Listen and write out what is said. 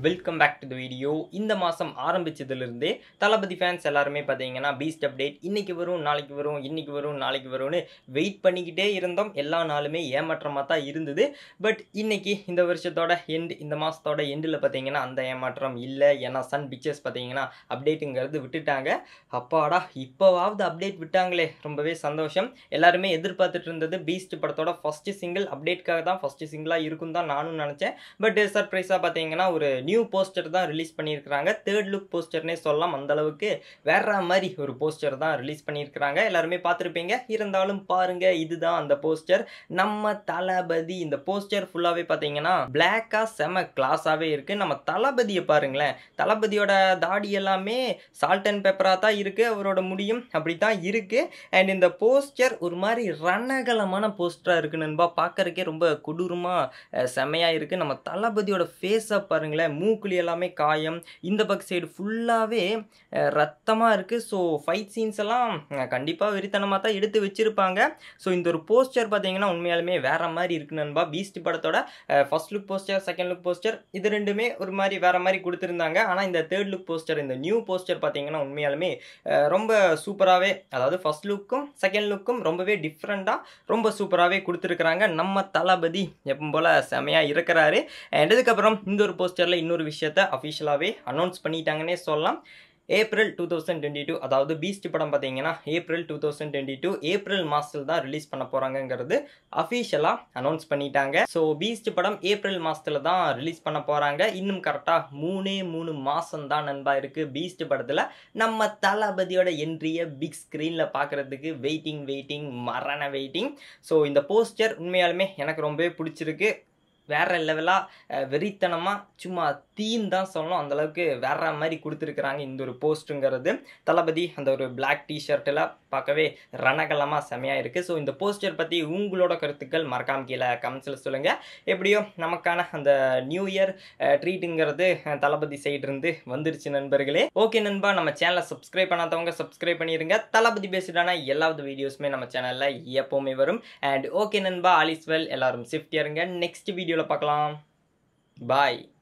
welcome back to the video இந்த மாதம் ஆரம்பிச்சதுலேருந்தே தளபதி fans எல்லாருமே பார்த்தீங்கன்னா பீஸ்ட் அப்டேட் இன்னைக்கு வரும் நாளைக்கு வரும் இன்னைக்கு வரும் நாளைக்கு வரும்னு வெயிட் பண்ணிக்கிட்டே இருந்தோம் எல்லா நாளுமே ஏமாற்றமாக தான் இருந்தது பட் இன்னைக்கு இந்த வருஷத்தோட எண்டு இந்த மாதத்தோட எண்டில் பார்த்தீங்கன்னா அந்த ஏமாற்றம் இல்லை ஏன்னா சன் பிக்சர்ஸ் பார்த்தீங்கன்னா அப்டேட்டுங்கிறது விட்டுட்டாங்க அப்பாடா இப்போவாவது அப்டேட் விட்டாங்களே ரொம்பவே சந்தோஷம் எல்லாருமே எதிர்பார்த்துட்டு இருந்தது பீஸ்ட் படத்தோட ஃபஸ்ட்டு சிங்கிள் அப்டேட்காக தான் ஃபஸ்ட்டு சிங்கிளாக இருக்கும் தான் நானும் நினச்சேன் பட் சர்ப்ரைஸாக பார்த்தீங்கன்னா ஒரு நியூ போஸ்டர் தான் ரிலீஸ் பண்ணியிருக்கிறாங்க தேர்ட் லுக் போஸ்டர்னே சொல்லலாம் அந்த அளவுக்கு வேற மாதிரி ஒரு போஸ்டர் தான் ரிலீஸ் பண்ணியிருக்கிறாங்க எல்லாருமே பார்த்துருப்பீங்க இருந்தாலும் பாருங்க இதுதான் அந்த போஸ்டர் நம்ம தளபதி இந்த போஸ்டர் ஃபுல்லாகவே பார்த்தீங்கன்னா பிளாக்காக செம கிளாஸாகவே இருக்குது நம்ம தளபதியை பாருங்களேன் தளபதியோட தாடி எல்லாமே சால்ட் அண்ட் பெப்பராக தான் இருக்குது அவரோட முடியும் அப்படி தான் இருக்குது அண்ட் இந்த போஸ்டர் ஒரு மாதிரி ரணகலமான போஸ்டராக இருக்கு நண்பா பார்க்கறக்கே ரொம்ப கொடூரமாக செமையாக இருக்குது நம்ம தளபதியோட ஃபேஸை பாருங்களேன் மூக்குலி எல்லாமே காயம் இந்த பக்கம் சைடு ஃபுல்லாகவே ரத்தமாக இருக்குது ஸோ ஃபைட் சீன்ஸ் எல்லாம் கண்டிப்பாக வெறித்தனமாக தான் எடுத்து வச்சுருப்பாங்க ஸோ இந்த ஒரு போஸ்டர் பார்த்தீங்கன்னா உண்மையாலுமே வேற மாதிரி இருக்கு நண்பா பீஸ்ட் படத்தோட first look poster second look poster இது ரெண்டுமே ஒரு மாதிரி வேற மாதிரி கொடுத்துருந்தாங்க ஆனால் இந்த தேர்ட் லுக் போஸ்டர் இந்த நியூ போஸ்டர் பார்த்தீங்கன்னா உண்மையாலுமே அஹ், ரொம்ப சூப்பராகவே அதாவது ஃபர்ஸ்ட் லுக்கும் செகண்ட் லுக்கும் ரொம்பவே டிஃப்ரெண்ட்டாக ரொம்ப சூப்பராகவே கொடுத்துருக்குறாங்க நம்ம தளபதி எப்பவும் போல் செமையாக இருக்கிறாரு அண்ட் இதுக்கப்புறம் இந்த ஒரு போஸ்டரில் இன்னொரு விஷயத்த அஃபிஷியலாகவே அனௌன்ஸ் பண்ணிட்டாங்கன்னே சொல்லலாம் April two thousand twenty two அதாவது பீஸ்ட் படம் பார்த்தீங்கன்னா April two thousand twenty two April மாதத்தில் தான் ரிலீஸ் பண்ண போகிறாங்கங்கிறது அஃபிஷியலாக அனௌன்ஸ் பண்ணிட்டாங்க ஸோ பீஸ்ட் படம் ஏப்ரல் மாதத்தில் தான் ரிலீஸ் பண்ண போகிறாங்க இன்னும் கரெக்டாக மூணே மூணு மாதம் தான் நண்பா இருக்குது பீஸ்ட் படத்தில் நம்ம தளபதியோட என்ட்ரியை பிக் ஸ்க்ரீனில் பார்க்குறதுக்கு வெயிட்டிங் வெயிட்டிங் மரண வெயிட்டிங் ஸோ இந்த போஸ்டர் உண்மையாலுமே எனக்கு ரொம்பவே பிடிச்சிருக்கு வேற லெவலாக வெறித்தனமாக சும்மா தீன் தான் சொல்லணும் அந்தளவுக்கு வேற மாதிரி கொடுத்துருக்குறாங்க இந்த ஒரு போஸ்ட்டுங்கிறது தளபதி அந்த ஒரு பிளாக் டிஷர்ட்டில் பார்க்கவே ரணகலமாக செமையாக இருக்குது ஸோ இந்த போஸ்டர் பற்றி உங்களோட கருத்துக்கள் மறக்காம கீழே கமெண்ட்ஸில் சொல்லுங்கள் எப்படியோ நமக்கான அந்த நியூ இயர் ட்ரீட்டுங்கிறது தளபதி சைடு இருந்து வந்துருச்சு நண்பர்களே ஓகே நண்பா நம்ம சேனலை சப்ஸ்கிரைப் பண்ணாதவங்க சப்ஸ்கிரைப் பண்ணிடுங்க தளபதி பேசிடான எல்லாவது வீடியோஸுமே நம்ம சேனலில் எப்போவுமே வரும் அண்ட் ஓகே நண்பா ஆலிஸ் வெல் எல்லாரும் சேஃப்டியாக இருங்க நெக்ஸ்ட் வீடியோவில் பார்க்கலாம் பாய்